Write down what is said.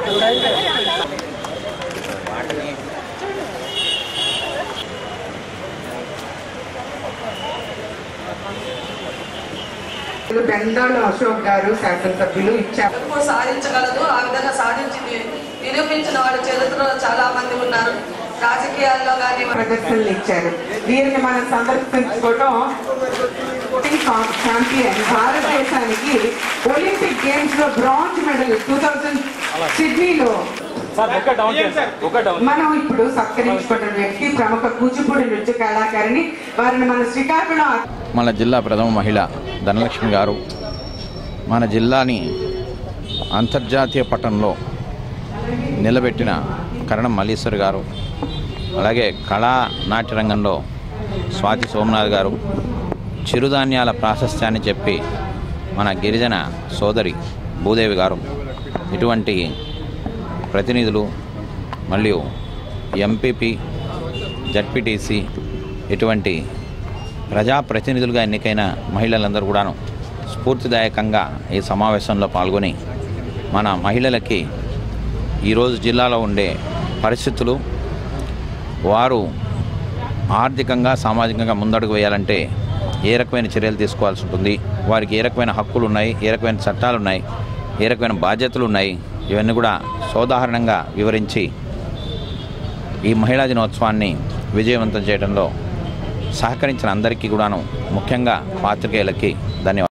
బెందాళ్ళు అశోక్ గారు శాసనసభ్యులు ఇచ్చారు ఎక్కువ సాధించగలదు ఆ విధంగా సాధించింది నిరూపించిన వాడు చరిత్రలో చాలా మంది ఉన్నారు రాజకీయాల్లో కానీ ప్రదర్శనలు ఇచ్చారు వీరిని మనం సందర్శించుకోవడం ఛాంపియన్ భారతదేశానికి ఒలింపిక్ గేమ్స్ లో బ్రాంజ్ మెడల్ టూ థౌజండ్ సిడ్నీలో సార్ ఒక్క డౌన్ చేయండి సార్ ఒక్క డౌన్ మనం ఇప్పుడు సత్కరించుకున్న వ్యక్తి ప్రముఖ కూచిపూడి నృత్య కళాకారిణి వారిని మన శ్రీకాకుళం మన జిల్లా ప్రథమ మహిళ ధనలక్ష్మి గారు మన జిల్లాని అంతర్జాతీయ పట్టణంలో నిలబెట్టిన కరణం మల్లీశ్వర్ గారు అలాగే కళా నాట్య రంగంలో స్వాతి సోమనాథ్ గారు చిరుధాన్యాల ప్రాశస్త్యాన్ని చెప్పి మన గిరిజన సోదరి భూదేవి గారు ఇటువంటి ప్రతినిధులు మరియు ఎంపీపీ జడ్పీటీసీ ఇటువంటి ప్రజాప్రతినిధులుగా ఎన్నికైన మహిళలందరూ కూడాను స్ఫూర్తిదాయకంగా ఈ సమావేశంలో పాల్గొని మన మహిళలకి ఈరోజు జిల్లాలో ఉండే పరిస్థితులు వారు ఆర్థికంగా సామాజికంగా ముందడుగు వేయాలంటే ఏ రకమైన చర్యలు తీసుకోవాల్సి ఉంటుంది వారికి ఏ రకమైన హక్కులు ఉన్నాయి ఏ రకమైన చట్టాలు ఉన్నాయి ఏ రకమైన బాధ్యతలు ఉన్నాయి ఇవన్నీ కూడా సోదాహరణంగా వివరించి ఈ మహిళా దినోత్సవాన్ని విజయవంతం చేయడంలో సహకరించిన అందరికీ కూడాను ముఖ్యంగా పాత్రికేయులకి ధన్యవాదాలు